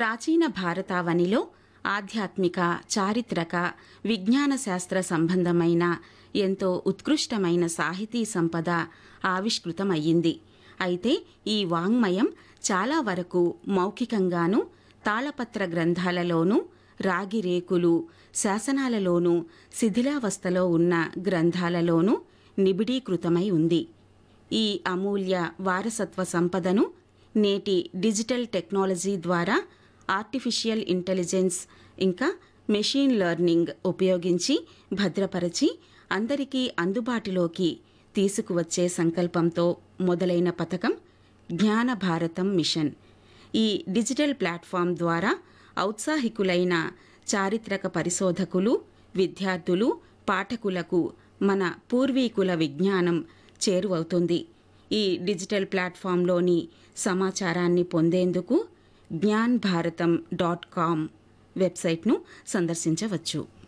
ప్రాచీన భారతావనిలో ఆధ్యాత్మిక చారిత్రక విజ్ఞాన శాస్త్ర సంబంధమైన ఎంతో ఉత్కృష్టమైన సాహితీ సంపద ఆవిష్కృతమయ్యింది అయితే ఈ వాంగ్మయం చాలా వరకు మౌఖికంగానూ తాళపత్ర గ్రంథాలలోనూ రాగి రేకులు శాసనాలలోనూ శిథిలావస్థలో ఉన్న గ్రంథాలలోనూ నిబిడీకృతమై ఉంది ఈ అమూల్య వారసత్వ సంపదను నేటి డిజిటల్ టెక్నాలజీ ద్వారా ఆర్టిఫిషియల్ ఇంటెలిజెన్స్ ఇంకా మెషిన్ లెర్నింగ్ ఉపయోగించి భద్రపరచి అందరికీ అందుబాటులోకి తీసుకువచ్చే సంకల్పంతో మొదలైన పథకం జ్ఞాన భారతం మిషన్ ఈ డిజిటల్ ప్లాట్ఫామ్ ద్వారా ఔత్సాహికులైన చారిత్రక పరిశోధకులు విద్యార్థులు పాఠకులకు మన పూర్వీకుల విజ్ఞానం చేరువవుతుంది ఈ డిజిటల్ ప్లాట్ఫామ్లోని సమాచారాన్ని పొందేందుకు జ్ఞాన్ భారతం డాట్ కామ్ వెబ్సైట్ను సందర్శించవచ్చు